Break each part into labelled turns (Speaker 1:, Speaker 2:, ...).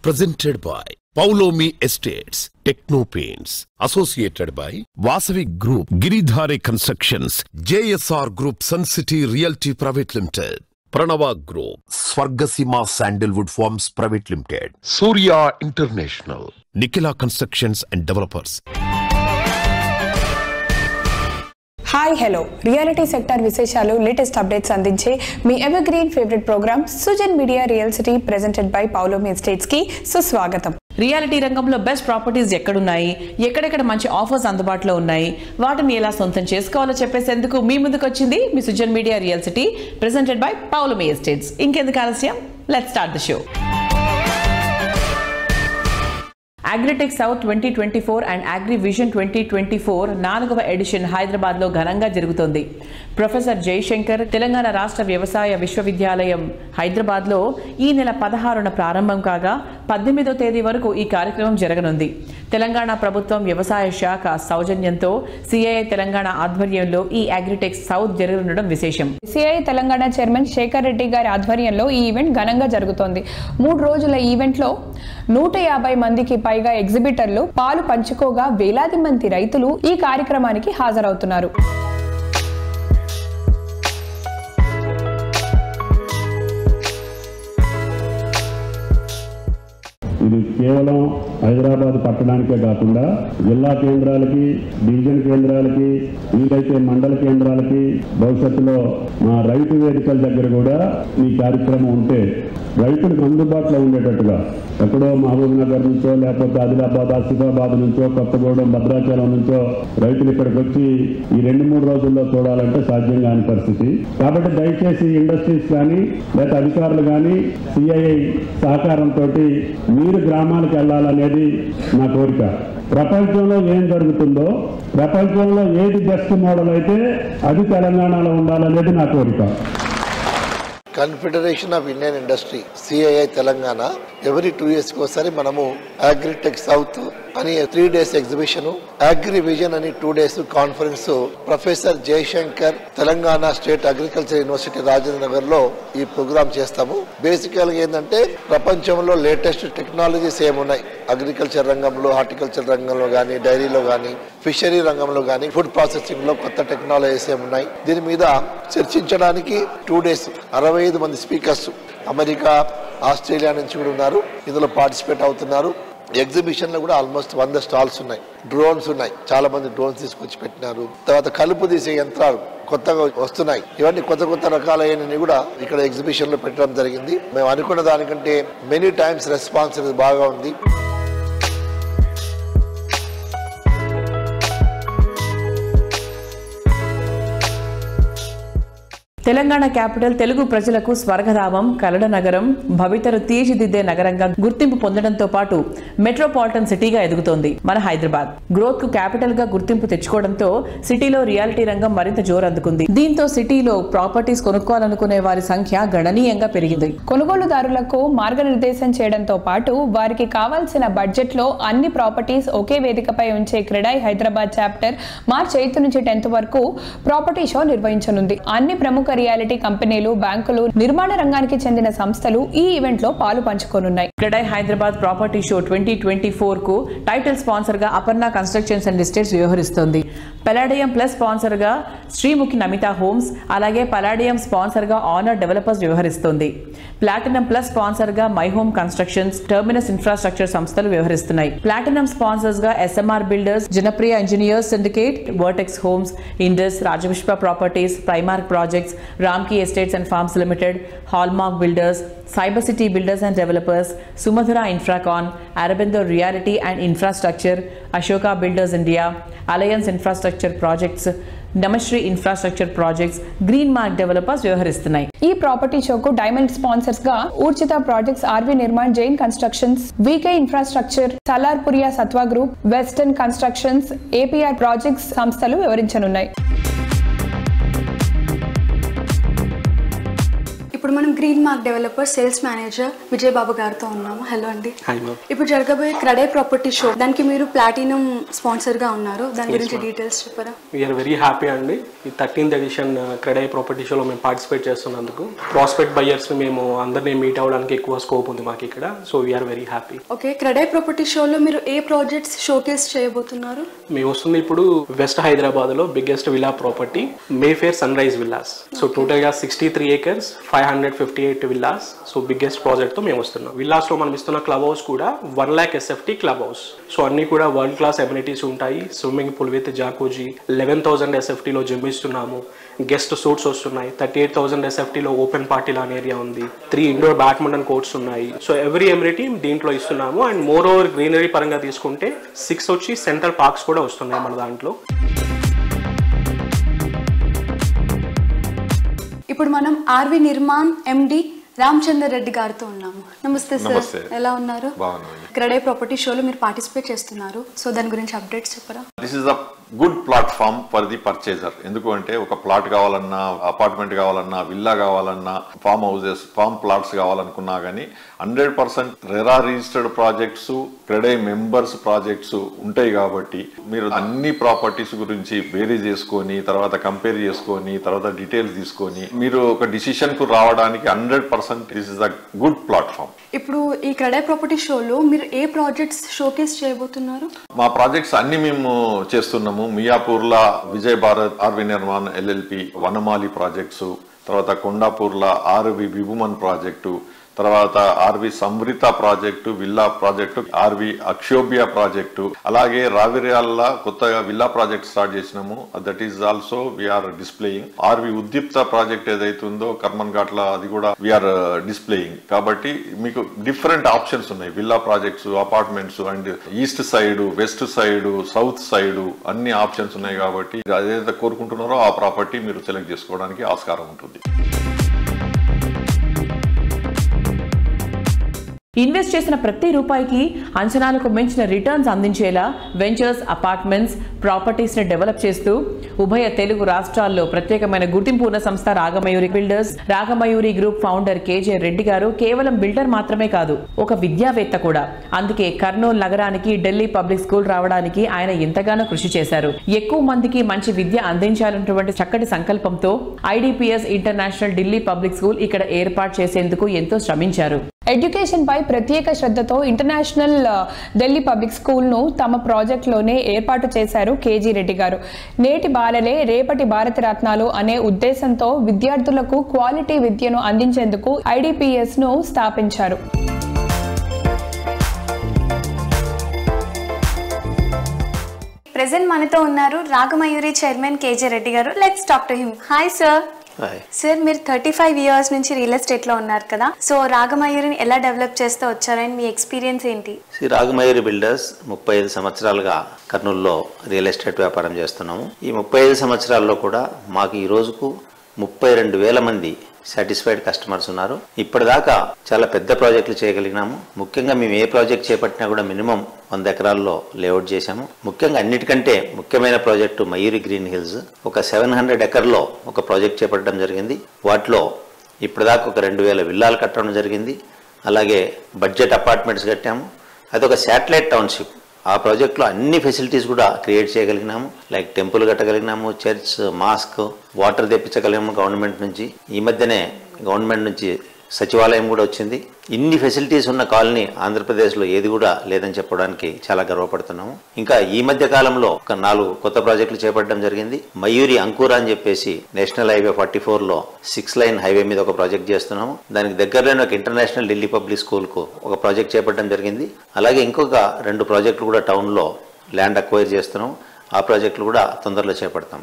Speaker 1: presented by Paulomi Estates, Techno Paints, associated by Vasavi Group, Giridhare Constructions, JSR Group, Sun City Realty Private Limited, Pranava Group, Swargasima Sandalwood Farms Private Limited, Surya International, Nikila Constructions and Developers.
Speaker 2: Hi hello reality sector విశేషాలు latest updates అందించే మీ evergreen favourite programme Sujan media real city presented by Paulomi estates కి సుస్వాగతం
Speaker 3: reality రంగంలో best properties ఎక్కడున్నాయి ఎక్కడెక్కడ మంచి offers అందుబాటులో ఉన్నాయి వాటిని ఎలా సొంతం చేసుకోవాలో చెప్పేసేందుకు మీ ముందుకు వచ్చింది మీ Sujan media real city presented by Paulami estates ఇంకెందుకు ఆలస్యం let start the show Agritech South twenty twenty four and agri vision twenty twenty four నాలుగవ ఎడిషన్ హైదరాబాద్లో ఘనంగా జరుగుతోంది ప్రొఫెసర్ జయశంకర్ తెలంగాణ రాష్ట్ర వ్యవసాయ విశ్వవిద్యాలయం హైదరాబాద్లో ఈ నెల పదహారున ప్రారంభం కాగా పద్దెనిమిదో తేదీ వరకు ఈ కార్యక్రమం జరగనుంది తెలంగాణ ప్రభుత్వం వ్యవసాయ శాఖ సౌజన్యంతో సిఐఐ తెలంగాణ ఆధ్వర్యంలో ఈ అగ్రిటెక్ సౌత్ జరగనుండడం విశేషం
Speaker 2: సిఐ తెలంగాణ చైర్మన్ శేఖర్ రెడ్డి గారి ఆధ్వర్యంలో ఈ ఈవెంట్ ఘనంగా జరుగుతోంది మూడు రోజుల ఈవెంట్లో నూట యాభై మందికి పైగా ఎగ్జిబిటర్లు పాలు పంచుకోగా వేలాది మంది రైతులు ఈ కార్యక్రమానికి హాజరవుతున్నారు
Speaker 4: ఇది కేవలం హైదరాబాద్ పట్టణానికే కాకుండా జిల్లా కేంద్రాలకి డివిజన్ కేంద్రాలకి వీలైతే మండల కేంద్రాలకి భవిష్యత్తులో మా రైతు వేదికల దగ్గర కూడా ఈ కార్యక్రమం ఉంటే రైతులకు అందుబాటులో ఉండేటట్టుగా ఎక్కడో మహబూబ్ నగర్ నుంచో లేకపోతే ఆదిలాబాద్ ఆసిఫాబాద్ నుంచో కొత్తగూడెం భద్రాచలం నుంచో రైతులు ఇక్కడికి వచ్చి ఈ రెండు మూడు రోజుల్లో చూడాలంటే సాధ్యం కాని పరిస్థితి కాబట్టి దయచేసి ఇండస్ట్రీస్ కానీ లేదా అధికారులు కానీ సిఐఐ సహకారంతో మీరు గ్రామాలకు వెళ్ళాలనేది నా కోరిక ప్రపంచంలో ఏం జరుగుతుందో ప్రపంచంలో ఏది బెస్ట్ మోడల్ అయితే అది తెలంగాణలో ఉండాలనేది నా కోరిక
Speaker 5: confederation of Indian industry CII Telangana every two years కి ఒకసారి మనము అగ్రిటెక్ సౌత్ అని three days exhibition agri vision అని two days conference professor Jayashankar Telangana state agriculture university Rajendra Nagar లో ఈ ప్రోగ్రామ్ చేస్తాము బేసికల్ గా ఏంటంటే ప్రపంచంలో లేటెస్ట్ టెక్నాలజీస్ ఏమున్నాయి అగ్రికల్చర్ రంగంలో హార్టికల్చర్ రంగంలో కానీ డైరీలో కానీ ఫిషరీ రంగంలో కానీ ఫుడ్ ప్రాసెసింగ్ లో కొత్త టెక్నాలజీస్ ఏమున్నాయి దీని మీద చర్చించడానికి టూ డేస్ అరవై ఐదు మంది స్పీకర్స్ అమెరికా ఆస్ట్రేలియా నుంచి కూడా ఉన్నారు ఇందులో పార్టిసిపేట్ అవుతున్నారు ఎగ్జిబిషన్ లో కూడా ఆల్మోస్ట్ వంద స్టాల్స్ ఉన్నాయి డ్రోన్స్ ఉన్నాయి చాలా మంది డ్రోన్స్ తీసుకొచ్చి పెట్టినారు తర్వాత కలుపు తీసే యంత్రాలు కొత్తగా వస్తున్నాయి ఇవన్నీ కొత్త కొత్త రకాలైనవి కూడా ఇక్కడ ఎగ్జిబిషన్ లో పెట్టడం జరిగింది మేము అనుకున్న దానికంటే మెనీ టైమ్స్ రెస్పాన్స్ అనేది బాగా ఉంది
Speaker 3: తెలంగాణ క్యాపిటల్ తెలుగు ప్రజలకు స్వర్గధామం కలడ నగరం భవితరు తీర్చిదిద్దే నగరంగా గుర్తింపు పొందడంతో పాటు మెట్రోపాలిటన్ సిటీగా ఎదుగుతోంది మన హైదరాబాద్ గ్రోత్ కు క్యాపిటల్ గా గుర్తింపు తెచ్చుకోవడంతో సిటీలో రియాలిటీ రంగం మరింత జోరందుకుంది దీంతో సిటీలో ప్రాపర్టీస్ కొనుక్కోవాలనుకునే వారి సంఖ్య గణనీయంగా పెరిగింది
Speaker 2: కొనుగోలుదారులకు మార్గనిర్దేశం చేయడంతో పాటు వారికి కావాల్సిన బడ్జెట్ లో అన్ని ప్రాపర్టీస్ ఒకే వేదికపై ఉంచే CREDAI Hyderabad chapter March eighth నుంచి టెన్త్ వరకు ప్రాపర్టీ షో నిర్వహించనుంది అన్ని ప్రముఖ రియాలిటీ కంపెనీలు బ్యాంకులు నిర్మాణ రంగానికి చెందిన సంస్థలు ఈ ఈవెంట్ లో పాలు పంచుకోనున్నాయి
Speaker 3: CREDAI Hyderabad property show twenty twenty four కు టైటిల్ స్పాన్సర్ గా అపర్ణ కన్స్ట్రక్షన్స్ అండ్ ఎస్టేట్స్ వ్యవహరిస్తోంది పలాడియం ప్లస్ స్పాన్సర్ గా శ్రీముఖి నమిత హోమ్స్ అలాగే పలాడియం స్పాన్సర్ గా ఆనర్ డెవలపర్స్ వ్యవహరిస్తోంది ప్లాటినం ప్లస్ స్పాన్సర్ గా my home constructions terminus infrastructure సంస్థలు వ్యవహరిస్తున్నాయి ప్లాటినం స్పాన్సర్స్ గా SMR builders Janapriya engineers syndicate vertex homes Indus Rajavishpa properties Primark projects Ramky estates and farms limited Hallmark builders cyber city builders and developers Sumadhura Infracon Aurobindo reality and infrastructure Ashoka builders India alliance infrastructure projects Namashree infrastructure projects green mark developers వ్యవహరిస్తున్నాయి
Speaker 2: ఈ property షోకు diamond sponsors గా Urjitha projects RV Nirman Jain constructions VK infrastructure Salarpuria Sattva group western constructions APR projects సంస్థలు వివరించనున్నాయి
Speaker 6: ఇప్పుడు మనం green mark developer sales manager Vijay Babu గారితో ఉన్నాము హలో అండి
Speaker 7: హాయ్ మ్యామ్
Speaker 6: ఇప్పుడు జరగబోయే క్రడే ప్రాపర్టీ షో దానికి మీరు ప్లాటినం స్పాన్సర్ గా ఉన్నారు దాని గురించి డీటెయిల్స్ చెప్పరా
Speaker 7: వీఆర్ వెరీ హ్యాపీ అండి ఈ థర్టీన్త్ ఎడిషన్ క్రెడై ప్రాపర్టీ షోలో మేము పార్టిసిపేట్ చేస్తున్నందుకు ప్రాస్పెక్ట్ బయ్యర్స్ మేము అందరినీ మీట్ అవ్వడానికి ఎక్కువ స్కోప్ ఉంది మాకు ఇక్కడ so we're very happy
Speaker 6: okay CREDAI property షోలో మీరు ఏ ప్రాజెక్ట్స్ షోకేస్ చేయబోతున్నారు
Speaker 7: మేము వస్తుంది ఇప్పుడు వెస్ట్ హైదరాబాద్లో biggest villa property Mayfair sunrise villas so టోటల్గా sixty three acres five hundred fifty eight villas so biggest ప్రాజెక్ట్తో మేము వస్తున్నాం విల్లాస్లో మనం ఇస్తున్న క్లబ్ హౌస్ కూడా one lakh SFT club house so అన్ని కూడా వరల్డ్ క్లాస్ ఎమ్యూనిటీస్ ఉంటాయి swimming pool with jacuzzi eleven thousand ఎస్ఎఫ్టీలో జిమ్ ఇస్తున్నాము గెస్ట్ సూట్స్ వస్తున్నాయి థర్టీ ఎయిట్ థౌసండ్ ఎస్ఎఫ్టీలో ఓపెన్ పార్టీ లాన్ ఏరియా ఉంది త్రీ ఇండోర్ బ్యాడ్మింటన్ కోర్ట్స్ ఉన్నాయి సో ఎవ్రీ ఎమ్యూనిటీ దీంట్లో ఇస్తున్నాము అండ్ మోర్ ఓవర్ గ్రీనరీ పరంగా తీసుకుంటే సిక్స్ వచ్చి సెంట్రల్ పార్క్స్ కూడా వస్తున్నాయి మన దాంట్లో
Speaker 6: ఇప్పుడు మనం ఆర్వి నిర్మాణ్ ఎండి రామచందర్ రెడ్డి గారితో ఉన్నాము నమస్తే సార్
Speaker 8: నమస్తే.
Speaker 6: ఎలా ఉన్నారు
Speaker 8: బాగున్నాను
Speaker 6: క్రడే ప్రాపర్టీ షోలో మీరు పార్టిసిపేట్ చేస్తున్నారు సో దాని గురించి అప్డేట్స్ చెప్పరా
Speaker 8: this is a good platform for the purchaser ఎందుకు అంటే ఒక ప్లాట్ కావాలన్నా అపార్ట్మెంట్ కావాలన్నా విల్లా కావాలన్నా ఫామ్ హౌసెస్ ఫామ్ ప్లాట్స్ కావాలనుకున్నా కానీ hundred percent RERA registered projects CREDAI members projects ఉంటాయి కాబట్టి మీరు అన్ని ప్రాపర్టీస్ గురించి వేరీ చేసుకొని తర్వాత కంపేర్ చేసుకొని తర్వాత డీటెయిల్స్ తీసుకొని మీరు ఒక డిసిషన్ కు రావడానికి hundred percent this is a good platform
Speaker 6: ఇప్పుడు ఈ క్రడే ప్రాపర్టీ షోలో మీరు ఏ ప్రాజెక్ట్స్ షోకేస్ చేయబోతున్నారు
Speaker 8: మా ప్రాజెక్ట్స్ అన్ని మేము చేస్తున్నాము మియాపూర్లా Vijay Bharat RV Nirman LLP Vanamali projects తర్వాత కొండాపూర్లా ఆర్వి విభుమన్ ప్రాజెక్టు తర్వాత RV Samrutha project villa project RV Akshobhya project అలాగే రావిర్యాల్లో కొత్తగా విల్లా ప్రాజెక్ట్ స్టార్ట్ చేసినాము that is also we're displaying RV Uddeepta project ఏదైతుందో కర్మన్ ఘాట్ల అది కూడా వీఆర్ డిస్ప్లేయింగ్ కాబట్టి మీకు డిఫరెంట్ ఆప్షన్స్ ఉన్నాయి villa projects apartments and east side west side south side అన్ని ఆప్షన్స్ ఉన్నాయి కాబట్టి అదైతే కోరుకుంటున్నారో ఆ ప్రాపర్టీ మీరు సెలెక్ట్ చేసుకోవడానికి ఆస్కారం ఉంటుంది
Speaker 3: ఇన్వెస్ట్ చేసిన ప్రతి రూపాయికి అంచనాలకు మించిన రిటర్న్స్ అందించేలా వెంచర్స్ అపార్ట్మెంట్స్ ప్రాపర్టీస్ ని డెవలప్ చేస్తూ ఉభయ తెలుగు రాష్ట్రాల్లో ప్రత్యేకమైన గుర్తింపు ఉన్న సంస్థ Ragamayuri builders Ragamayuri group founder KJ Reddy garu కేవలం బిల్డర్ మాత్రమే కాదు ఒక విద్యావేత్త కూడా అందుకే కర్నూలు నగరానికి ఢిల్లీ పబ్లిక్ స్కూల్ రావడానికి ఆయన ఎంతగానో కృషి చేశారు ఎక్కువ మందికి మంచి విద్య అందించాలన్నటువంటి చక్కటి సంకల్పంతో IDPS international Delhi public school ఇక్కడ ఏర్పాటు చేసేందుకు ఎంతో శ్రమించారు
Speaker 2: ఎడ్యుకేషన్ పై ప్రత్యేక శ్రద్ధతో ఇంటర్నేషనల్ ఆ, ఢిల్లీ పబ్లిక్ స్కూల్ను తమ ప్రాజెక్టులోనే ఏర్పాటు చేశారు కేజీ రెడ్డి గారు నేటి బాలలే రేపటి భారత రత్నాలు అనే ఉద్దేశంతో విద్యార్థులకు క్వాలిటీ విద్యను అందించేందుకు ఐడిపిఎస్ ను స్థాపించారు
Speaker 9: ప్రెసెంట్ మనతో ఉన్నారు Ragamayuri chairman KJ Reddy garu let's talk to him hi sir sir మీరు థర్టీ ఫైవ్ ఇయర్స్ నుంచి రియల్ ఎస్టేట్ లో ఉన్నారు కదా సో రాగమయూరిని ఎలా డెవలప్ చేస్తూ వచ్చారని మీ ఎక్స్పీరియన్స్ ఏంటి
Speaker 10: శ్రీ రాగమయూరి బిల్డర్స్ ముప్పై ఐదు సంవత్సరాలుగా కర్నూలులో రియల్ ఎస్టేట్ వ్యాపారం చేస్తున్నాము ఈ ముప్పై ఐదు సంవత్సరాల్లో కూడా మాకు ఈ రోజుకు ముప్పై రెండు వేల మంది సాటిస్ఫైడ్ కస్టమర్స్ ఉన్నారు ఇప్పటిదాకా చాలా పెద్ద ప్రాజెక్టులు చేయగలిగినాము ముఖ్యంగా మేము ఏ ప్రాజెక్ట్ చేపట్టినా కూడా మినిమం వంద ఎకరాల్లో లేఅవుట్ చేశాము ముఖ్యంగా అన్నిటికంటే ముఖ్యమైన ప్రాజెక్టు మయూరి గ్రీన్ హిల్స్ ఒక సెవెన్ హండ్రెడ్ ఎకర్లో ఒక ప్రాజెక్ట్ చేపట్టడం జరిగింది వాటిలో ఇప్పటిదాకా ఒక రెండు వేల విల్లాలు కట్టడం జరిగింది అలాగే బడ్జెట్ అపార్ట్మెంట్స్ కట్టాము అది ఒక శాటిలైట్ టౌన్షిప్ ఆ ప్రాజెక్ట్లో అన్ని ఫెసిలిటీస్ కూడా క్రియేట్ చేయగలిగినాము లైక్ టెంపుల్ కట్టగలిగినాము చర్చ్ మాస్క్ వాటర్ తెప్పించగలిగాము గవర్నమెంట్ నుంచి ఈ మధ్యనే గవర్నమెంట్ నుంచి సచివాలయం కూడా వచ్చింది ఇన్ని ఫెసిలిటీస్ ఉన్న కాలనీ ఆంధ్రప్రదేశ్లో ఏది కూడా లేదని చెప్పడానికి చాలా గర్వపడుతున్నాము ఇంకా ఈ మధ్య కాలంలో ఒక నాలుగు కొత్త ప్రాజెక్టులు చేపట్టడం జరిగింది మయూరి అంకుర అని చెప్పేసి నేషనల్ హైవే ఫార్టీ లో సిక్స్ లైన్ హైవే మీద ఒక ప్రాజెక్ట్ చేస్తున్నాము దానికి దగ్గరలోనే ఒక ఇంటర్నేషనల్ ఢిల్లీ పబ్లిక్ స్కూల్ కు ఒక ప్రాజెక్ట్ చేపట్టడం జరిగింది అలాగే ఇంకొక రెండు ప్రాజెక్టులు కూడా టౌన్ లో ల్యాండ్ అక్వైర్ చేస్తున్నాం ఆ ప్రాజెక్టులు కూడా తొందరలో చేపడతాం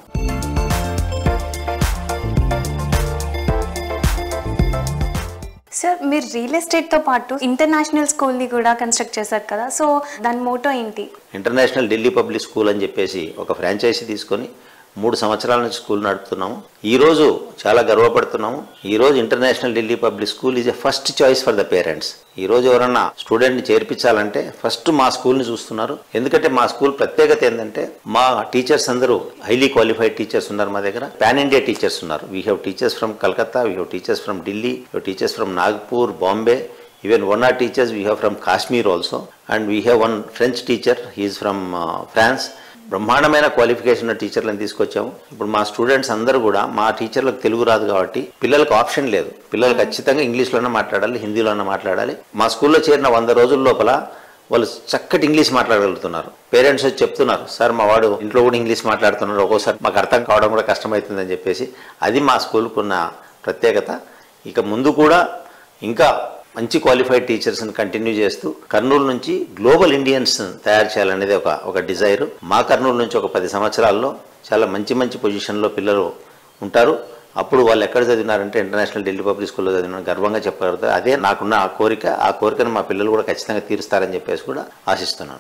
Speaker 9: సార్ మీరు రియల్ ఎస్టేట్ తో పాటు ఇంటర్నేషనల్ స్కూల్ ని కూడా కన్స్ట్రక్ట్ చేశారు కదా సో దాని మోటో ఏంటి
Speaker 10: ఇంటర్నేషనల్ ఢిల్లీ పబ్లిక్ స్కూల్ అని చెప్పేసి ఒక ఫ్రాంచైజీ తీసుకొని మూడు సంవత్సరాల నుంచి స్కూల్ నడుపుతున్నాము ఈ రోజు చాలా గర్వపడుతున్నాము ఈ రోజు international Delhi public school is a first choice for the parents ఈ రోజు ఎవరన్నా స్టూడెంట్ని చేర్పించాలంటే ఫస్ట్ మా స్కూల్ని చూస్తున్నారు ఎందుకంటే మా స్కూల్ ప్రత్యేకత ఏంటంటే మా టీచర్స్ అందరూ హైలీ క్వాలిఫైడ్ టీచర్స్ ఉన్నారు మా దగ్గర పాన్ ఇండియా టీచర్స్ ఉన్నారు we have teachers from Calcutta we have teachers from Delhi have teachers from Nagpur Bombay even one are teachers we have from kashmir also and we have one french teacher he is from uh, france బ్రహ్మాండమైన qualification ఉన్న టీచర్లను తీసుకొచ్చాము ఇప్పుడు మా students అందరూ కూడా మా టీచర్లకు తెలుగు రాదు కాబట్టి పిల్లలకు ఆప్షన్ లేదు పిల్లలు ఖచ్చితంగా ఇంగ్లీష్లోనే మాట్లాడాలి హిందీలోనే మాట్లాడాలి మా స్కూల్లో చేరిన వంద రోజుల లోపల వాళ్ళు చక్కటి ఇంగ్లీష్ మాట్లాడగలుగుతున్నారు పేరెంట్స్ వచ్చి చెప్తున్నారు సార్ మా వాడు ఇంట్లో కూడా ఇంగ్లీష్ మాట్లాడుతున్నారు ఒక్కోసారి మాకు అర్థం కావడం కూడా కష్టమవుతుందని చెప్పేసి అది మా స్కూల్కు ఉన్న ప్రత్యేకత ఇక ముందు కూడా ఇంకా మంచి క్వాలిఫైడ్ టీచర్స్ని కంటిన్యూ చేస్తూ కర్నూలు నుంచి గ్లోబల్ ఇండియన్స్ తయారు చేయాలనేది ఒక ఒక డిజైర్ మా కర్నూలు నుంచి ఒక పది సంవత్సరాల్లో చాలా మంచి మంచి పొజిషన్లో పిల్లలు ఉంటారు అప్పుడు వాళ్ళు ఎక్కడ చదివినారంటే ఇంటర్నేషనల్ ఢిల్లీ పబ్లిక్ స్కూల్లో చదివిన గర్వంగా చెప్పగలుగుతారు అదే నాకున్న ఆ కోరిక ఆ కోరికను మా పిల్లలు కూడా ఖచ్చితంగా తీరుస్తారని చెప్పేసి కూడా ఆశిస్తున్నాను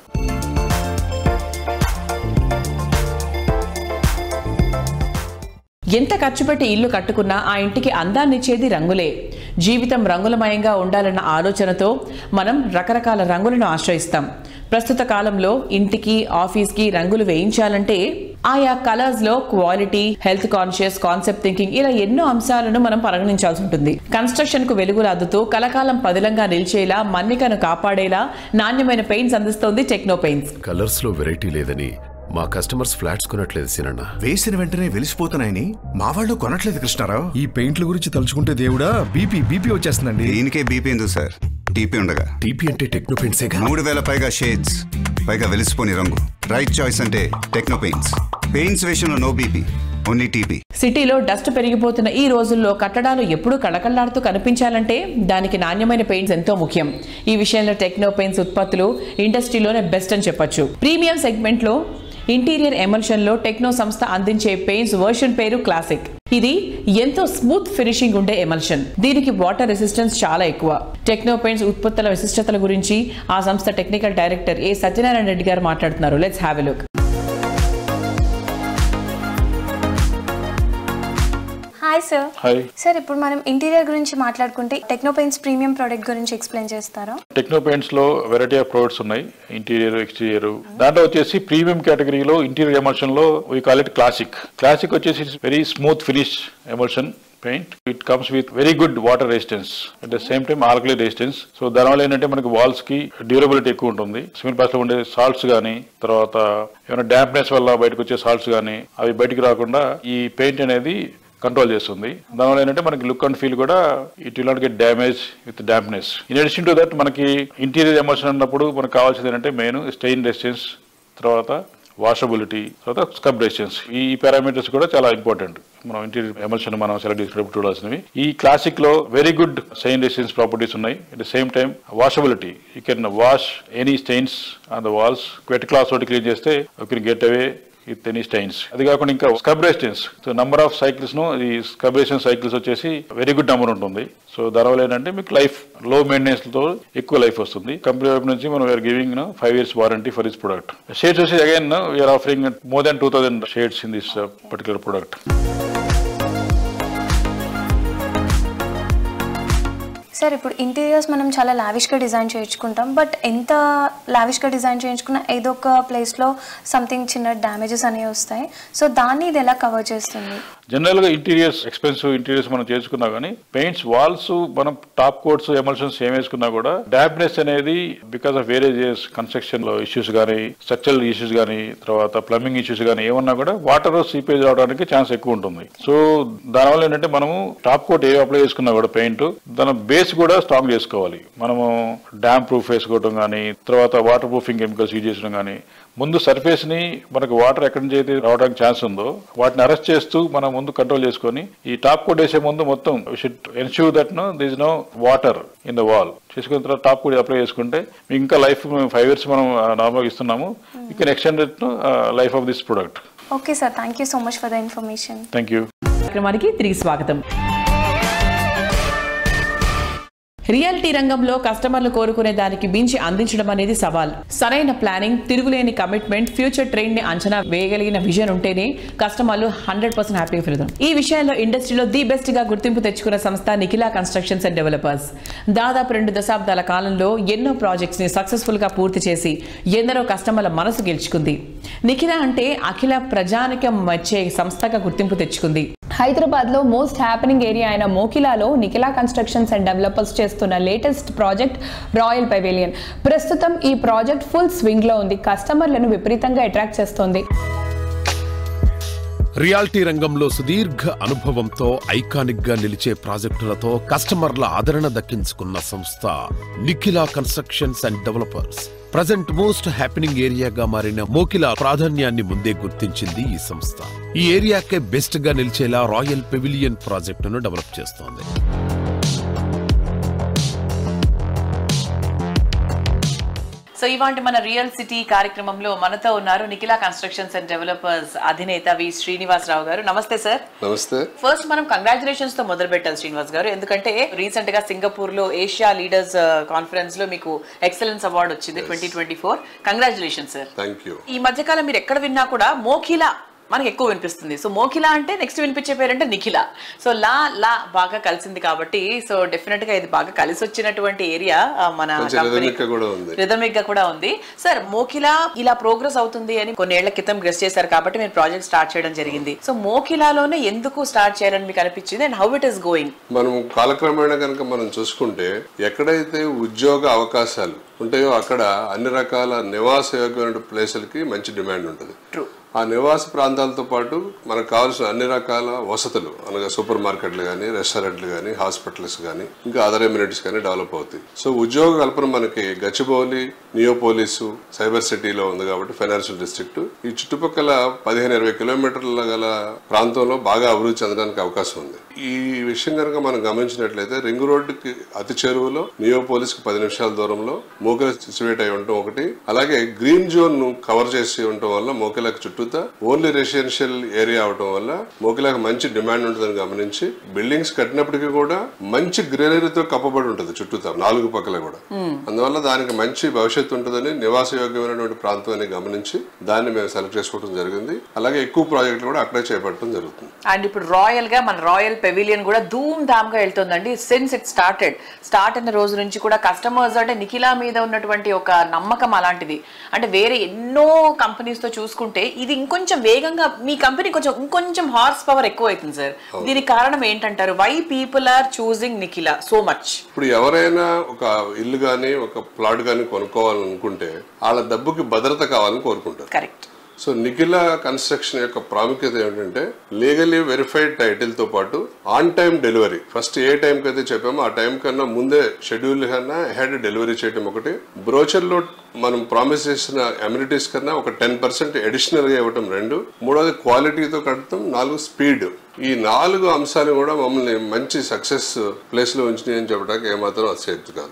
Speaker 3: ఎంత ఖర్చు పెట్టి ఇల్లు కట్టుకున్నా ఆ ఇంటికి అందాన్నిచ్చేది రంగులే జీవితం రంగులమయంగా ఉండాలన్న ఆలోచనతో మనం రకరకాల రంగులను ఆశ్రయిస్తాం ప్రస్తుత కాలంలో ఇంటికి ఆఫీస్కి రంగులు వేయించాలంటే ఆయా కలర్స్ లో quality health conscious concept thinking ఇలా ఎన్నో అంశాలను మనం పరిగణించాల్సి ఉంటుంది కన్స్ట్రక్షన్ కు వెలుగులు అద్దుతూ కలకాలం పదిలంగా నిలిచేలా మన్నికను కాపాడేలా నాణ్యమైన పెయింట్స్ అందిస్తోంది టెక్నో పెయింట్స్
Speaker 1: కలర్స్ లో వెరైటీ లేదని మా కస్టమర్స్ ఫ్లాట్స్ కొనట్లేదు సినన్న
Speaker 11: వేసిన వెంటనే వెలిసిపోతున్నాయని మా వాళ్ళు కొనట్లేదు కృష్ణారావు
Speaker 12: ఈ పెయింట్ల గురించి తలుచుకుంటే దేవుడా బీపీ బీపీ వచ్చేస్తుందండి
Speaker 11: దీనికే బీపీ ఎందుకు సార్ టీపీ ఉండగా
Speaker 1: టీపీ అంటే టెక్నో పెయింట్సే
Speaker 11: మూడు వేల పైగా షేడ్స్ పైగా వెలిసిపోని రంగు రైట్ చాయిస్ అంటే టెక్నో పెయింట్స్ పెయింట్స్ విషయంలో నో బీపీ ఓన్లీ టీపీ
Speaker 3: సిటీలో డస్ట్ పెరిగిపోతున్న ఈ రోజుల్లో కట్టడాలు ఎప్పుడూ కళకళలాడుతూ కనిపించాలంటే దానికి నాణ్యమైన పెయింట్స్ ఎంతో ముఖ్యం ఈ విషయంలో టెక్నో పెయింట్స్ ఉత్పత్తులు ఇండస్ట్రీలోనే బెస్ట్ అని చెప్పొచ్చు ప్రీమియం సెగ్మెంట్ లో ఇంటీరియర్ ఎమల్షన్ లో టెక్నో సంస్థ అందించే పెయింట్స్ వర్షన్ పేరు క్లాసిక్ ఇది ఎంతో స్మూత్ ఫినిషింగ్ ఉండే ఎమల్షన్ దీనికి వాటర్ రెసిస్టెన్స్ చాలా ఎక్కువ టెక్నో పెయింట్స్ ఉత్పత్తుల విశిష్టతల గురించి ఆ సంస్థ technical director A Satyanarayana Reddy garu మాట్లాడుతున్నారు let's have a look
Speaker 9: hi sir
Speaker 13: hi
Speaker 9: sir ఇప్పుడు మనం ఇంటీరియర్ గురించి మాట్లాడుకుంటే టెక్నో పెయింట్స్ ప్రీమియం ప్రోడక్ట్ గురించి ఎక్స్ప్లెయిన్ చేస్తారా
Speaker 13: టెక్నో పెయింట్స్ లో వెరైటీ ఆఫ్ ప్రొడక్ట్స్ ఉన్నాయి ఇంటీరియర్ ఎక్స్టీరియర్ దాంట్లో వచ్చేసి ప్రీమియం కేటగిరీలో ఇంటీరియర్ ఎమల్షన్ లో we call it classic classic వచ్చేసి very smooth finish emulsion paint it comes with very good water resistance at the same time alkali resistance so దానివల్ల ఏంటంటే మనకి walls కి డ్యూరబిలిటీ ఎక్కువ ఉంటుంది సిమెంట్ పాస్ లో ఉండే సాల్ట్స్ కానీ తర్వాత ఏమైనా డాంప్నెస్ వల్ల బయటకు వచ్చే సాల్ట్స్ కానీ అవి బయటికి రాకుండా ఈ పెయింట్ అనేది కంట్రోల్ చేస్తుంది దానివల్ల ఏంటంటే మనకి లుక్ అండ్ ఫీల్ కూడా it will not get damage with dampness in addition to that మనకి ఇంటీరియర్ ఎమోషన్ అన్నప్పుడు మనకు కావాల్సింది ఏంటంటే మెయిన్ స్టెయిన్ రెసిస్టెన్స్ తర్వాత వాషబిలిటీ తర్వాత స్కబ్ రెసిస్టెన్స్ ఈ పారామీటర్స్ కూడా చాలా ఇంపార్టెంట్ మనం ఇంటీరియర్ ఎమల్షన్ మనం సెలెక్ట్ చేసుకున్నప్పుడు చూడాల్సినవి ఈ క్లాసిక్ లో very good stain resistance properties ఉన్నాయి at the same time washability you can wash any stains on the walls wet cloth తోటి క్లీన్ చేస్తే you can get away with any stains అది కాకుండా ఇంకా scrub resistance so number of cycles ను ఈ scrub resistance cycles వచ్చేసి very good number ఉంటుంది so దానివల్ల ఏంటంటే మీకు లైఫ్ లో మెయింటెనెన్స్ తో ఎక్కువ లైఫ్ వస్తుంది కంపెనీ వైపు నుంచి మనం we're giving five years warranty for this product shades వచ్చి again we're offering more than two thousand shades in this particular product
Speaker 9: sir ఇప్పుడు ఇంటీరియర్స్ మనం చాలా లావిష్గా డిజైన్ చేయించుకుంటాం బట్ ఎంత లావిష్గా డిజైన్ చేయించుకున్నా ఏదో ఒక ప్లేస్లో సంథింగ్ చిన్న డ్యామేజెస్ అనేవి వస్తాయి సో దాన్ని ఇది ఎలా కవర్ చేస్తుంది
Speaker 13: జనరల్ గా ఇంటీరియర్స్ ఎక్స్పెన్సివ్ ఇంటీరియర్స్ మనం చేసుకున్నా కానీ పెయింట్స్ వాల్స్ మనం టాప్ కోట్స్ ఎమల్షన్స్ ఏం వేసుకున్నా కూడా డాంప్నెస్ అనేది బికాస్ ఆఫ్ వేరేజెస్ కన్స్ట్రక్షన్ లో ఇష్యూస్ కానీ స్ట్రక్చరల్ ఇష్యూస్ కానీ తర్వాత ప్లంబింగ్ ఇష్యూస్ కానీ ఏమన్నా కూడా వాటర్ సీపేజ్ రావడానికి ఛాన్స్ ఎక్కువ ఉంటుంది సో దానివల్ల ఏంటంటే మనము టాప్ కోట్ ఏ అప్లై చేసుకున్నా కూడా పెయింట్ దాని బేస్ కూడా స్ట్రాంగ్ చేసుకోవాలి మనము డ్యామ్ ప్రూఫ్ వేసుకోవడం కానీ తర్వాత వాటర్ ప్రూఫింగ్ కెమికల్స్ యూజ్ చేయడం కానీ ముందు సర్ఫేస్ ని మనకు వాటర్ ఎక్కడి నుంచి అయితే రావడానికి ఛాన్స్ ఉందో వాటిని అరెస్ట్ చేస్తూ మనం ముందు కంట్రోల్ చేసుకొని ఈ టాప్ కోట్ వేసే ముందు మొత్తం should ensure that no this no water in the wall చేసుకున్న తర్వాత టాప్ కోట్ అప్లై చేసుకుంటే మీకు ఇంకా లైఫ్ ఫైవ్ ఇయర్స్ మనం నార్మల్గా ఇస్తున్నాము you can extend it life of this product
Speaker 9: okay sir thank you so much for the information
Speaker 13: thank you
Speaker 3: కార్యక్రమానికి తిరిగి స్వాగతం రియాలిటీ రంగంలో కస్టమర్లు కోరుకునే దానికి మించి అందించడం అనేది సవాల్ సరైన ప్లానింగ్ తిరుగులేని కమిట్మెంట్ ఫ్యూచర్ ట్రెండ్ ని అంచనా వేయగలిగిన విజన్ ఉంటేనే కస్టమర్లు హండ్రెడ్ పర్సెంట్ హ్యాపీగా ఫీల్ ఈ విషయంలో ఇండస్ట్రీలో ది బెస్ట్ గా గుర్తింపు తెచ్చుకున్న సంస్థ నిఖిలా కన్స్ట్రక్షన్స్ అండ్ డెవలపర్స్ దాదాపు రెండు దశాబ్దాల కాలంలో ఎన్నో ప్రాజెక్ట్స్ ని సక్సెస్ఫుల్ గా పూర్తి చేసి ఎందరో కస్టమర్ల మనసు గెలుచుకుంది నిఖిలా అంటే అఖిల ప్రజానికం వచ్చే సంస్థగా గుర్తింపు తెచ్చుకుంది
Speaker 2: హైదరాబాద్ లో మోస్ట్ హ్యాపెనింగ్ ఏరియా అయిన మోకిలాలో నిఖిలా కన్స్ట్రక్షన్స్ అండ్ డెవలపర్స్ చేస్తున్న లేటెస్ట్ ప్రాజెక్ట్ రాయల్ పెవిలియన్ ప్రస్తుతం ఈ ప్రాజెక్ట్ ఫుల్ స్వింగ్ లో ఉంది కస్టమర్లను విపరీతంగా అట్రాక్ట్ చేస్తోంది
Speaker 1: రియాలిటీ రంగంలో సుదీర్ఘ అనుభవంతో ఐకానిక్ గా నిలిచే ప్రాజెక్టులతో కస్టమర్ల ఆదరణ దక్కించుకున్న సంస్థ Nikhila constructions and developers present most happening ఏరియాగా మారిన మోకిలా ప్రాధాన్యాన్ని ముందే గుర్తించింది ఈ సంస్థ ఈ ఏరియాకే బెస్ట్ గా నిలిచేలా రాయల్ పెవిలియన్ ప్రాజెక్టును డెవలప్ చేస్తోంది
Speaker 3: సో ఇవాంటి మన రియల్ సిటీ కార్యక్రమంలో మనతో ఉన్నారు నిఖిలా కన్స్ట్రక్షన్స్ అండ్ డెవలపర్స్ అధినేత వి శ్రీనివాసరావు గారు నమస్తే సార్
Speaker 14: నమస్తే
Speaker 3: ఫస్ట్ మనం కంగ్రాచులేషన్స్ తో మొదలు పెట్టాలి శ్రీనివాస్ గారు ఎందుకంటే రీసెంట్ గా సింగపూర్ లో ఏషియా లీడర్స్ కాన్ఫరెన్స్ లో మీకు ఎక్సలెన్స్ అవార్డు వచ్చింది twenty twenty four congratulation sir
Speaker 14: thank you
Speaker 3: ఈ మధ్యకాలం మీరు ఎక్కడ విన్నా కూడా మోఖిలా మనకి ఎక్కువ వినిపిస్తుంది సో మోఖిలా అంటే నెక్స్ట్ వినిపించే పేరంటే నిఖిల సో లా లా బాగా కలిసింది కాబట్టి సో డెఫినెట్ గా ఇది బాగా కలిసి వచ్చినటువంటి ఏరియా మన
Speaker 14: కొంచెం rhythmic గా కూడా ఉంది.
Speaker 3: రిథమిక్ గా కూడా ఉంది సార్ మోఖిలా ఇలా ప్రోగ్రెస్ అవుతుంది అని కొన్ని ఏళ్ల క్రితం గెస్ట్ చేశారు కాబట్టి మీరు ప్రాజెక్ట్ స్టార్ట్ చేయడం జరిగింది సో మోఖిలాలోనే ఎందుకు స్టార్ట్ చేయాలని మీకు అనిపించింది and how it is going
Speaker 14: మనం కాలక్రమేణా కనుక మనం చూసుకుంటే ఎక్కడైతే ఉద్యోగ అవకాశాలు ఉంటాయో అక్కడ అన్ని రకాల నివాస యోగ్యమైన ప్లేసులకి మంచి డిమాండ్ ఉంటుంది ఆ నివాస ప్రాంతాలతో పాటు మనకు కావాల్సిన అన్ని రకాల వసతులు అనగా సూపర్ మార్కెట్లు కానీ రెస్టారెంట్లు కానీ హాస్పిటల్స్ కానీ ఇంకా అదర్ ఎమ్యూనిటీస్ కానీ డెవలప్ అవుతాయి సో ఉద్యోగ కల్పన మనకి గచ్చిబౌలి నియోపోలిసు సైబర్ సిటీలో ఉంది కాబట్టి ఫైనాన్షియల్ డిస్ట్రిక్ట్ ఈ చుట్టుపక్కల పదిహేను ఇరవై కిలోమీటర్ల గల ప్రాంతంలో బాగా అభివృద్ధి చెందడానికి అవకాశం ఉంది ఈ విషయం కనుక మనం గమనించినట్లయితే రింగ్ రోడ్డుకి అతి చేరువలో నియోపోలిస్ కి పది నిమిషాల దూరంలో మోకిల సిచ్యువేట్ అయి ఉండటం ఒకటి అలాగే గ్రీన్ జోన్ ను కవర్ చేసి ఉండటం వల్ల మోకిలకు చుట్టూతా ఓన్లీ రెసిడెన్షియల్ ఏరియా అవటం వల్ల మోకిలకు మంచి డిమాండ్ ఉంటుందని గమనించి బిల్డింగ్స్ కట్టినప్పటికీ కూడా మంచి గ్రీనరీతో కప్పబడి ఉంటుంది చుట్టూతా నాలుగు పక్కల కూడా అందువల్ల దానికి మంచి భవిష్యత్తు ఉంటుందని నివాస యోగ్యమైనటువంటి ప్రాంతం అని గమనించి దాన్ని మేము సెలెక్ట్ చేసుకోవడం జరిగింది అలాగే ఎక్కువ ప్రాజెక్టులు కూడా అక్కడే చేపట్టడం జరుగుతుంది
Speaker 3: అండ్ ఇప్పుడు రాయల్ గా మన రాయల్ పెవిలియన్ కూడా ధూమ్ ధామ్ గా వెళ్తుందండి సిన్స్ ఇట్ స్టార్టెడ్ స్టార్ట్ అయిన రోజు నుంచి కూడా కస్టమర్స్ అంటే నిఖిలా మీద ఉన్నటువంటి ఒక నమ్మకం అలాంటిది అంటే వేరే ఎన్నో కంపెనీస్ తో చూసుకుంటే ఇది ఇంకొంచెం వేగంగా మీ కంపెనీ కొంచెం ఇంకొంచెం హార్స్ పవర్ ఎక్కువ అవుతుంది సార్ దీనికి కారణం ఏంటంటారు why people are choosing Nikhila so much
Speaker 14: ఇప్పుడు ఎవరైనా ఒక ఇల్లు కానీ ఒక ప్లాట్ కానీ కొనుక్కోవాలనుకుంటే వాళ్ళ డబ్బుకి భద్రత కావాలని కోరుకుంటారు
Speaker 3: కరెక్ట్
Speaker 14: సో నిఖిల కన్స్ట్రక్షన్ యొక్క ప్రాముఖ్యత ఏమిటంటే లీగలీ వెరిఫైడ్ టైటిల్ తో పాటు ఆన్ టైం డెలివరీ ఫస్ట్ ఏ టైం కి అయితే చెప్పామో ఆ టైం కన్నా ముందే షెడ్యూల్ కన్నా హెడ్ డెలివరీ చేయడం ఒకటి బ్రోచర్ లో మనం ప్రామిస్ చేసిన అమ్యూనిటీస్ కన్నా ఒక టెన్ పర్సెంట్ అడిషనల్ గా ఇవ్వటం రెండు మూడోది క్వాలిటీతో కడతాం నాలుగు స్పీడ్ ఈ నాలుగు అంశాలు కూడా మమ్మల్ని మంచి సక్సెస్ ప్లేస్ లో ఉంచినాయి అని చెప్పడానికి ఏమాత్రం అతిశయక్తి కాదు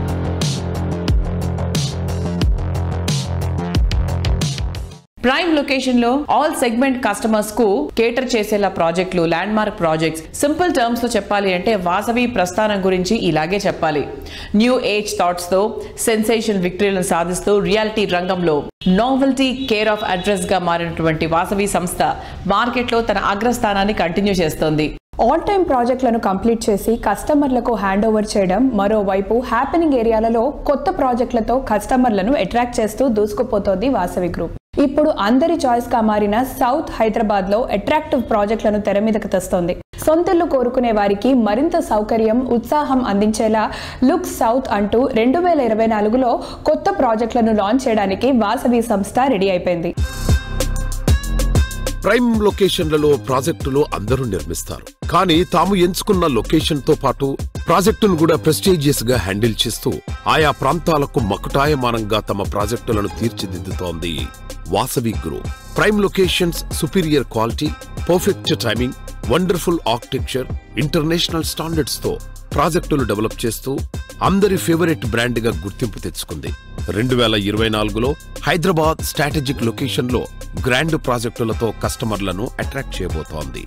Speaker 3: ప్రైమ్ లొకేషన్ లో ఆల్ సెగ్మెంట్ కస్టమర్స్ కు కేటర్ చేసేలా ప్రాజెక్టులు landmark projects simple terms లో చెప్పాలి అంటే వాసవి ప్రస్థానం గురించి ఇలాగే చెప్పాలి న్యూ ఏజ్ థాట్స్ తో సెన్సేషన్ విక్టరీలను సాధిస్తూ రియాలిటీ రంగంలో నోవెల్టీ కేర్ ఆఫ్ అడ్రస్ గా మారినటువంటి వాసవి సంస్థ మార్కెట్ లో తన అగ్రస్థానాన్ని కంటిన్యూ చేస్తోంది
Speaker 2: ఆన్ టైం ప్రాజెక్టులను కంప్లీట్ చేసి కస్టమర్లకు హ్యాండ్ ఓవర్ చేయడం మరోవైపు హ్యాపెనింగ్ ఏరియాలలో కొత్త ప్రాజెక్టులతో కస్టమర్లను అట్రాక్ట్ చేస్తూ దూసుకుపోతోంది వాసవి గ్రూప్ ఇప్పుడు అందరి చాయిస్ గా మారిన సౌత్ హైదరాబాద్ లో అట్రాక్టివ్ ప్రాజెక్టులను తెర మీదకు తెస్తోంది సొంతిల్లు కోరుకునే వారికి మరింత సౌకర్యం ఉత్సాహం అందించేలా లుక్ సౌత్ అంటూ రెండు వేల ఇరవై నాలుగులో కొత్త ప్రాజెక్టులను లాంచ్ చేయడానికి వాసవి సంస్థ రెడీ అయిపోయింది
Speaker 1: ప్రైమ్ లొకేషన్లలో ప్రాజెక్టులు అందరూ నిర్మిస్తారు కానీ తాము ఎంచుకున్న లొకేషన్ తో పాటు ప్రాజెక్టును కూడా ప్రెస్టీజియస్ గా హ్యాండిల్ చేస్తూ ఆయా ప్రాంతాలకు మకుటాయమానంగా తమ ప్రాజెక్టులను తీర్చిదిద్దుతోంది Vasavi group prime locations superior quality perfect timing wonderful architecture international standards తో ప్రాజెక్టులు డెవలప్ చేస్తూ అందరి ఫేవరెట్ బ్రాండ్ గా గుర్తింపు తెచ్చుకుంది రెండు వేల ఇరవై నాలుగులో హైదరాబాద్ స్ట్రాటజిక్ లొకేషన్ లో గ్రాండ్ ప్రాజెక్టులతో కస్టమర్లను అట్రాక్ట్ చేయబోతోంది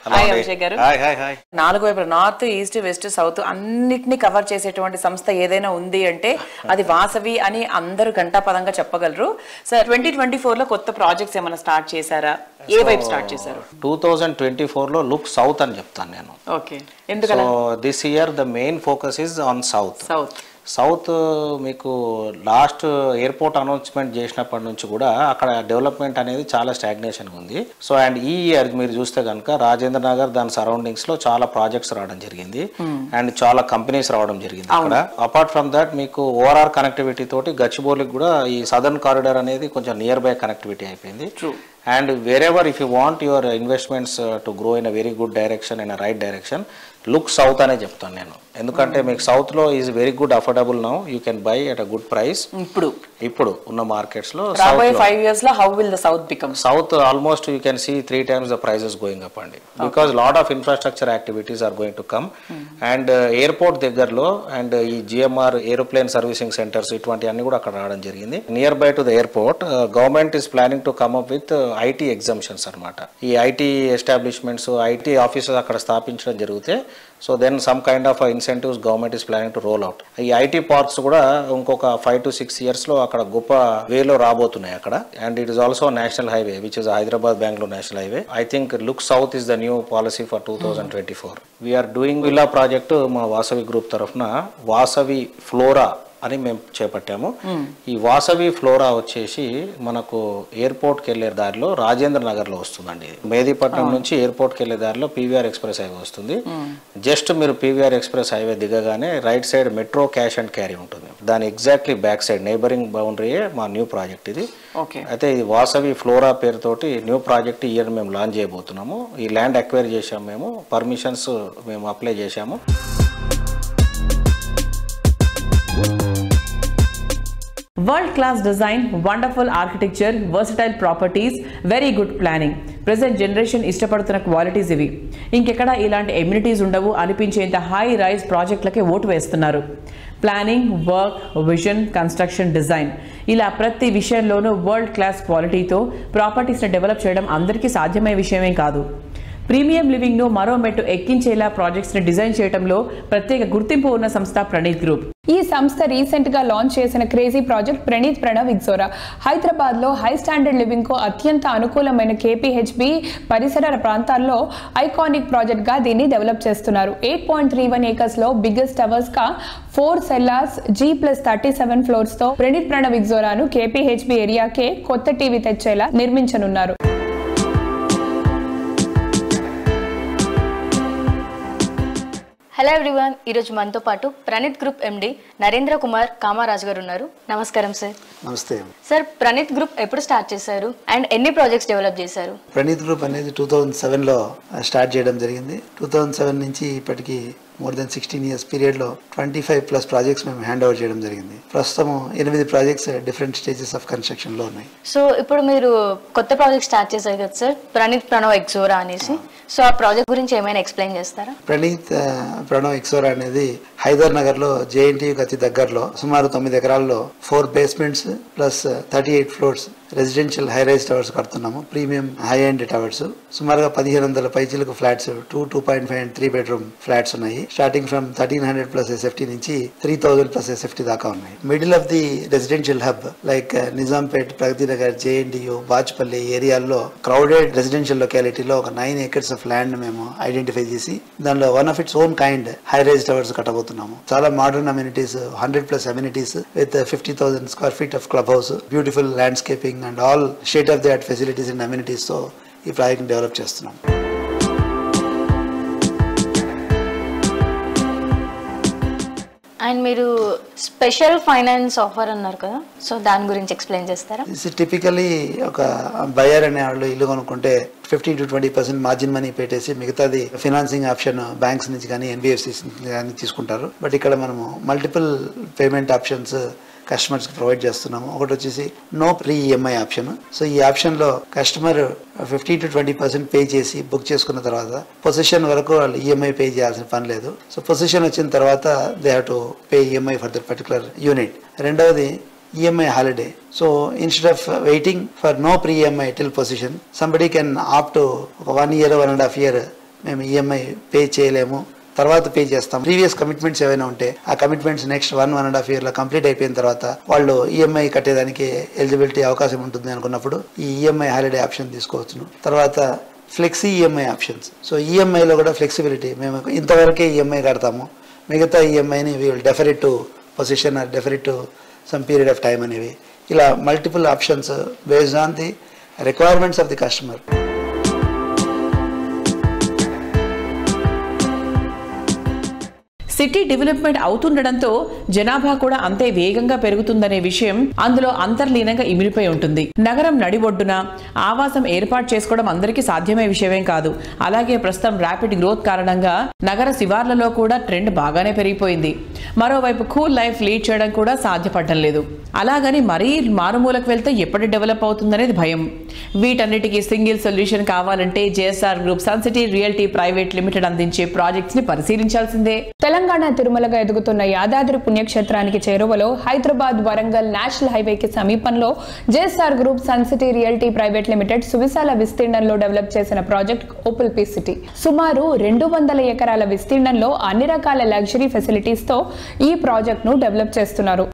Speaker 3: హాయ్ అభిషేక్ గారు
Speaker 15: హాయ్ హాయ్ హాయ్
Speaker 3: నాలుగు వైపుల నార్త్ ఈస్ట్ వెస్ట్ సౌత్ అన్నిటిని కవర్ చేసేటువంటి సంస్థ ఏదైనా ఉంది అంటే అది వాసవి అని అందరూ ఘంటాపదంగా చెప్పగలరు సార్ ట్వంటీ ట్వంటీ ఫోర్ లో కొత్త ప్రాజెక్ట్స్ ఏమైనా స్టార్ట్ చేశారా ఏ వైపు స్టార్ట్ చేశారు
Speaker 15: టూ థౌజండ్ ట్వంటీ ఫోర్లో లుక్ సౌత్ అని చెప్తాను నేను
Speaker 3: ఓకే ఎందుకలా
Speaker 15: so this year the main focus is on south
Speaker 3: south
Speaker 15: south మీకు లాస్ట్ ఎయిర్పోర్ట్ అనౌన్స్మెంట్ చేసినప్పటి నుంచి కూడా అక్కడ డెవలప్మెంట్ అనేది చాలా స్టాగ్నేషన్ ఉంది సో అండ్ ఈ ఇయర్ మీరు చూస్తే కనుక రాజేంద్ర నగర్ దాని సరౌండింగ్స్ లో చాలా ప్రాజెక్ట్స్ రావడం జరిగింది అండ్ చాలా కంపెనీస్ రావడం జరిగింది అక్కడ అపార్ట్ ఫ్రమ్ దట్ మీకు ఓఆర్ఆర్ కనెక్టివిటీ తోటి గచ్చిబౌలికి కూడా ఈ సదర్న్ కారిడార్ అనేది కొంచెం నియర్ బై కనెక్టివిటీ అయిపోయింది and wherever if you want your investments to grow in a very good direction in a right direction look south అనే చెప్తాను నేను ఎందుకంటే మీకు సౌత్ లో is very good affordable now you can buy at a good price
Speaker 3: ఇప్పుడు
Speaker 15: ఇప్పుడు ఉన్న markets లో
Speaker 3: రాబోయే ఫైవ్ ఇయర్స్ లో how will the south become
Speaker 15: south almost you can see three times the prices going up అండి because lot of infrastructure activities are going to come and airport దగ్గరలో and ఈ GMR aeroplane servicing centres ఇటువంటి అన్ని కూడా అక్కడ రావడం జరిగింది near by to the airport government is planning to come up with IT exemptions అనమాట ఈ ఐటీ ఎస్టాబ్లిష్మెంట్స్ ఐటీ ఆఫీసెస్ అక్కడ స్థాపించడం జరిగితే so then some kind of incentives government is planning to roll out ఈ ఐటీ పార్క్స్ కూడా ఇంకొక five to six years లో అక్కడ గొప్ప వేలో రాబోతున్నాయి అక్కడ and it is also national highway which is Hyderabad Bengaluru national highway I think look south is the new policy for two thousand twenty four we're doing villa project మా Vasavi group తరఫున Vasavi flora అని మేము చేపట్టాము ఈ వాసవి ఫ్లోరా వచ్చేసి మనకు ఎయిర్పోర్ట్కి వెళ్ళే దారిలో రాజేంద్ర నగర్లో వస్తుందండి ఇది. మేదీపట్నం నుంచి ఎయిర్పోర్ట్కి వెళ్ళే దారిలో పీవీఆర్ ఎక్స్ప్రెస్ హైవే వస్తుంది జస్ట్ మీరు పీవీఆర్ ఎక్స్ప్రెస్ హైవే దిగగానే right side metro cash and carry ఉంటుంది దాని ఎగ్జాక్ట్లీ బ్యాక్ సైడ్ నైబరింగ్ బౌండరీయే మా న్యూ ప్రాజెక్ట్ ఇది
Speaker 3: ఓకే
Speaker 15: అయితే ఇది వాసవి ఫ్లోరా పేరుతోటి న్యూ ప్రాజెక్ట్ ఈ ఇయర్ మేము లాంచ్ చేయబోతున్నాము ఈ ల్యాండ్ అక్వైర్ చేశాము మేము పర్మిషన్స్ మేము అప్లై చేశాము
Speaker 3: world class design wonderful architecture versatile properties very good planning present generation ఇష్టపడుతున్న క్వాలిటీస్ ఇవి ఇంకెక్కడ ఇలాంటి ఎమ్యూనిటీస్ ఉండవు అనిపించేంత హై రైజ్ ప్రాజెక్టులకే ఓటు వేస్తున్నారు planning work vision construction design ఇలా ప్రతి విషయంలోనూ వరల్డ్ క్లాస్ క్వాలిటీతో ప్రాపర్టీస్ని డెవలప్ చేయడం అందరికీ సాధ్యమయ్యే విషయమే కాదు ప్రీమియం లివింగ్ ను మరో మెట్టు ఎక్కించేలా ప్రాజెక్ట్స్ ని డిజైన్ చేయడంలో ప్రత్యేక గుర్తింపు ఉన్న సంస్థ ప్రణీత్ గ్రూప్
Speaker 2: ఈ సంస్థ రీసెంట్ గా లాంచ్ చేసిన crazy project Praneeth Pranav Ixora Hyderabad లో హై స్టాండర్డ్ లివింగ్ కు అత్యంత అనుకూలమైన కేపీహెచ్బి పరిసర ప్రాంతాల్లో ఐకానిక్ ప్రాజెక్ట్ గా దీన్ని డెవలప్ చేస్తున్నారు eight point three one acres లో బిగ్గెస్ట్ టవర్స్ గా four cellars G plus thirty seven floors తో ప్రణీత్ ప్రణవ్ ఇగ్జోరాను కేపీహెచ్బి ఏరియాకే కొత్త టీవీ తెచ్చేలా నిర్మించనున్నారు
Speaker 16: హలో ఎవ్రీవన్ ఈరోజు మనతో పాటు ప్రణీత్ గ్రూప్ ఎండి నరేంద్ర కుమార్ కామారాజు గారు ఉన్నారు నమస్కారం సార్
Speaker 17: నమస్తే
Speaker 16: సార్ ప్రణీత్ గ్రూప్ ఎప్పుడు స్టార్ట్ చేశారు అండ్ ఎన్ని ప్రాజెక్ట్స్ డెవలప్ చేశారు
Speaker 17: ప్రణీత్ గ్రూప్ అనేది టూ థౌజండ్ సెవెన్లో స్టార్ట్ చేయడం జరిగింది టూ థౌజండ్ సెవెన్ నుంచి ఇప్పటికి మోర్ దెన్ సిక్స్టీన్ ఇయర్స్ పీరియడ్లో ట్వంటీ ఫైవ్ ప్లస్ ప్రాజెక్ట్స్ మేము హ్యాండ్ ఓవర్ చేయడం జరిగింది ప్రస్తుతం ఎనిమిది ప్రాజెక్ట్స్ డిఫరెంట్ స్టేజెస్ ఆఫ్ కన్స్ట్రక్షన్లో ఉన్నాయి
Speaker 16: సో ఇప్పుడు మీరు కొత్త ప్రాజెక్ట్ స్టార్ట్ చేశారు కదా సార్ ప్రణీత్ ప్రణవ్ ఎక్సోరా అనేసి సో ఆ ప్రాజెక్ట్ గురించి ఏమైనా ఎక్స్ప్లెయిన్ చేస్తారా
Speaker 17: ప్రణీత్ ఆ, ప్రణవ్ ఎక్సోరా అనేది హైదర్ నగర్ లో జేఎన్టీయూకి అతి దగ్గరలో సుమారు తొమ్మిది ఎకరాల్లో four basements plus thirty eight floors residential high rise towers కడుతున్నాము ప్రీమియం హై ఎండ్ టవర్స్ సుమారుగా పదిహేను వందల పైచిలకు flats two two point five and three bedroom flats ఉన్నాయి starting from thirteen hundred plus SFT నుంచి త్రీ థౌసండ్ ప్లస్ ఎస్ఎఫ్టీ దాకా ఉన్నాయి middle of the residential hub like Nizampet Pragathi Nagar JNTU Bachupally ఏరియాల్లో క్రౌడెడ్ రెసిడెన్షియల్ లొకాలిటీలో ఒక నైన్ ఏకర్స్ ఆఫ్ ల్యాండ్ మేము identify చేసి దానిలో one of its own kind high rise towers కట్టబోతున్నాము చాలా modern amenities hundred plus amenities with fifty thousand square feet of club house beautiful landscaping and all state of the art facilities and amenities తో ఈ project develop చేస్తున్నాం
Speaker 16: and మీరు special finance offer అన్నారు కదా so దాని గురించి explain చేస్తారా
Speaker 17: this typically ఒక బయర్ అనే వాళ్ళు ఇల్లు కొనుక్కుంటే fifteen to twenty percent margin money పెట్టేసి మిగతాది ఫినాన్సింగ్ ఆప్షన్ బ్యాంక్స్ నుంచి కానీ ఎన్బిఎఫ్సిస్ నుంచి కానీ తీసుకుంటారు బట్ ఇక్కడ మనము multiple payment options customers provide చేస్తున్నాము ఒకటి వచ్చేసి no pre EMI option so ఈ ఆప్షన్ లో customer fifty to twenty percent pay చేసి బుక్ చేసుకున్న తర్వాత పొజిషన్ వరకు వాళ్ళు ఈఎంఐ పే చేయాల్సిన పని లేదు సో పొజిషన్ వచ్చిన తర్వాత they have to pay EMI for the particular unit రెండవది EMI holiday. So instead of uh, waiting for no pre-EMI till position, somebody can opt to ఒక one year one and half year మేము EMI pay చేయలేము తర్వాత pay చేస్తాం previous commitments ఏవైనా ఉంటే ఆ commitments next one one and half year లో complete అయిపోయిన తర్వాత వాళ్ళు ఈఎంఐ కట్టేదానికి ఎలిజిబిలిటీ అవకాశం ఉంటుంది అనుకున్నప్పుడు ఈ ఈఎంఐ హాలిడే ఆప్షన్ తీసుకోవచ్చును తర్వాత ఫ్లెక్సీ ఈఎంఐ ఆప్షన్స్ సో ఈఎంఐలో కూడా ఫ్లెక్సిబిలిటీ మేము ఇంతవరకే ఈఎంఐ కడతాము మిగతా ఈఎంఐని will deferred to position or deferred to some period of time అనేవి ఇలా multiple options based on the requirements of the customer
Speaker 3: city development అవుతుండడంతో జనాభా కూడా అంతే వేగంగా పెరుగుతుందనే విషయం అందులో అంతర్లీనంగా ఇమిడిపోయి ఉంటుంది నగరం నడిబొడ్డున ఆవాసం ఏర్పాటు చేసుకోవడం అందరికీ సాధ్యమే విషయమేం కాదు అలాగే ప్రస్తుతం ర్యాపిడ్ గ్రోత్ కారణంగా నగర శివార్లలో కూడా ట్రెండ్ బాగానే పెరిగిపోయింది మరోవైపు కూల్ లైఫ్ లీడ్ చేయడం కూడా సాధ్యపడడం లేదు అలాగని మరీ మారుమూలకు వెళ్తే ఎప్పటి డెవలప్ అవుతుందనేది భయం వీటన్నిటికీ సింగిల్ సొల్యూషన్ కావాలంటే JSR group Suncity realty private limited అందించే ప్రాజెక్ట్స్ ని పరిశీలించాల్సిందే
Speaker 2: తెలంగాణ తిరుమలగా ఎదుగుతున్న యాదాద్రి పుణ్యక్షేత్రానికి చేరువలో హైదరాబాద్ వరంగల్ నేషనల్ హైవేకి సమీపంలో JSR group Suncity realty private limited సువిశాల విస్తీర్ణంలో డెవలప్ చేసిన ప్రాజెక్ట్ ఓపుల్ పీ సిటీ సుమారు రెండు వందల ఎకరాల విస్తీర్ణంలో అన్ని రకాల లగ్జరీ ఫెసిలిటీస్ తో ఈ ప్రాజెక్ట్ ను డెవలప్ చేస్తున్నారు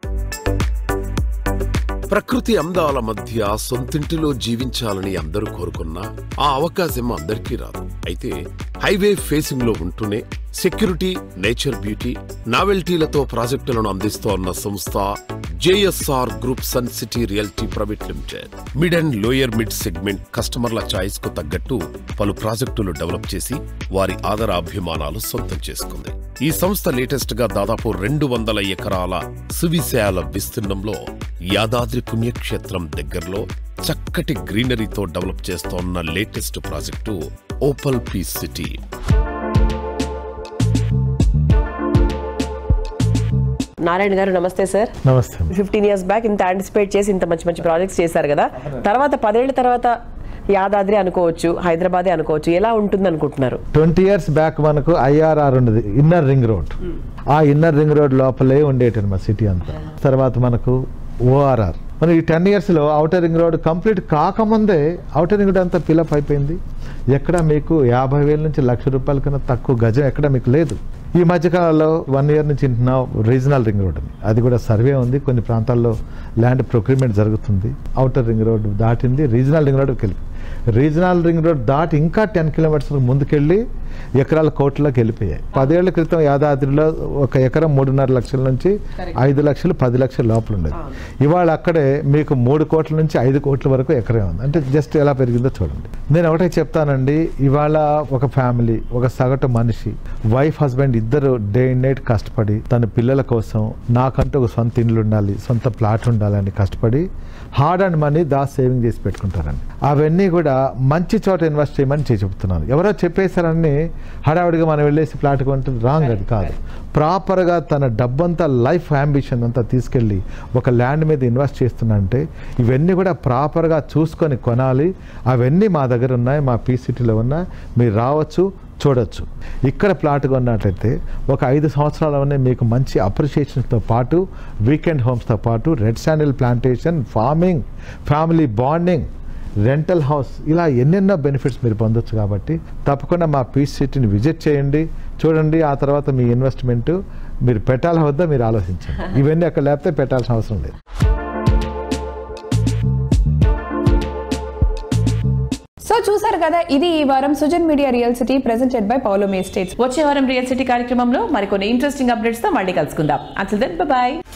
Speaker 1: ప్రకృతి అందాల మధ్య సొంతింటిలో జీవించాలని అందరూ కోరుకున్నా ఆ అవకాశం అందరికీ రాదు అయితే హైవే ఫేసింగ్ లో ఉంటూనే సెక్యూరిటీ నేచర్ బ్యూటీ నావెల్టీలతో ప్రాజెక్టులను అందిస్తోన్న సంస్థ JSR group sun city realty private limited mid and lower mid segment కస్టమర్ల చాయిస్ కు తగ్గట్టు పలు ప్రాజెక్టులు డెవలప్ చేసి వారి ఆదరాభిమానాలు సొంతం చేసుకుంది ఈ సంస్థ లేటెస్ట్ గా దాదాపు రెండు వందల ఎకరాల సువిశాల విస్తీర్ణంలో యాదాద్రి పుణ్యక్షేత్రం దగ్గరలో చక్కటి గ్రీనరీతో డెవలప్ చేస్తోన్న latest project opal peace city
Speaker 3: Narayana garu నమస్తే సార్
Speaker 18: నమస్తే
Speaker 3: ఫిఫ్టీన్ ఇయర్స్ బ్యాక్ ఇంత యాంటిసిపేట్ చేసి ఇంత మంచి మంచి ప్రాజెక్ట్స్ చేశారు కదా తర్వాత పదేళ్ల తర్వాత యాదాద్రి అనుకోవచ్చు హైదరాబాదే అనుకోవచ్చు ఎలా ఉంటుంది అనుకుంటున్నారు
Speaker 18: ట్వంటీ ఇయర్స్ బ్యాక్ మనకు ఐఆర్ఆర్ ఉండేది ఇన్నర్ రింగ్ రోడ్ ఆ ఇన్నర్ రింగ్ రోడ్ లోపలే ఉండేటి మా సిటీ అంతా తర్వాత మనకు ఓఆర్ఆర్ మనం ఈ టెన్ ఇయర్స్లో అవుటర్ రింగ్ రోడ్ కంప్లీట్ కాకముందే అవుటర్ రింగ్ రోడ్ అంతా పిలప్ అయిపోయింది ఎక్కడ మీకు యాభై వేల నుంచి లక్ష రూపాయల కన్నా తక్కువ గజం ఎక్కడ మీకు లేదు ఈ మధ్యకాలంలో వన్ ఇయర్ నుంచి వింటున్నాం రీజనల్ రింగ్ రోడ్ అని అది కూడా సర్వే ఉంది కొన్ని ప్రాంతాల్లో ల్యాండ్ ప్రొక్యూర్మెంట్ జరుగుతుంది అవుటర్ రింగ్ రోడ్ దాటింది రీజనల్ రింగ్ రోడ్కి వెళ్ళి రీజనల్ రింగ్ రోడ్ దాటి ఇంకా టెన్ కిలోమీటర్స్ ముందుకెళ్ళి ఎకరాల కోట్లకి వెళ్ళిపోయాయి పదేళ్ల క్రితం యాదాద్రిలో ఒక ఎకరం మూడున్నర లక్షల నుంచి ఐదు లక్షలు పది లక్షల లోపల ఉండేది ఇవాళ అక్కడే మీకు మూడు కోట్ల నుంచి ఐదు కోట్ల వరకు ఎకరే ఉంది అంటే జస్ట్ ఎలా పెరిగిందో చూడండి నేను ఒకటే చెప్తానండి ఇవాళ ఒక ఫ్యామిలీ ఒక సగటు మనిషి వైఫ్ హస్బెండ్ ఇద్దరు డే అండ్ నైట్ కష్టపడి తన పిల్లల కోసం నాకంటూ ఒక సొంత ఇండ్లు ఉండాలి సొంత ప్లాట్ ఉండాలని కష్టపడి హార్డ్ అండ్ మనీ దా సేవింగ్ చేసి పెట్టుకుంటారండి అవన్నీ కూడా మంచి చోట ఇన్వెస్ట్ చేయమని చే- చెప్తున్నాను ఎవరో చెప్పేశారని హడావిడిగా మనం వెళ్ళేసి ప్లాట్ కొంటే రాంగ్ అది కాదు ప్రాపర్గా తన డబ్బంతా లైఫ్ అంబిషన్ అంతా తీసుకెళ్ళి ఒక ల్యాండ్ మీద ఇన్వెస్ట్ చేస్తున్నానంటే ఇవన్నీ కూడా ప్రాపర్గా చూసుకొని కొనాలి అవన్నీ మా దగ్గర ఉన్నాయి మా పీ సిటీలో ఉన్నాయి మీరు రావచ్చు చూడొచ్చు ఇక్కడ ప్లాట్ కొన్నట్లయితే ఒక ఐదు సంవత్సరాలనే మీకు మంచి అప్రిషియేషన్తో పాటు వీకెండ్ హోమ్స్తో పాటు red sandal plantation farming family bonding rental house ఇలా ఎన్నెన్నో బెనిఫిట్స్ మీరు పొందొచ్చు కాబట్టి తప్పకుండా మా పీస్ సిటీని విజిట్ చేయండి చూడండి ఆ తర్వాత మీ ఇన్వెస్ట్మెంట్ మీరు పెట్టాల వద్ద మీరు ఆలోచించండి ఇవన్నీ అక్కడ లేకపోతే పెట్టాల్సిన అవసరం లేదు
Speaker 2: సో చూసారు కదా ఇది ఈ వారం Sujan media real city presented by Paulomi estates
Speaker 3: వచ్చే వారం రియల్ సిటీ కార్యక్రమంలో మరికొన్ని ఇంట్రెస్టింగ్ అప్డేట్స్ తో మళ్ళీ కలుసుకుందాం అసలు దెన్ బాయ్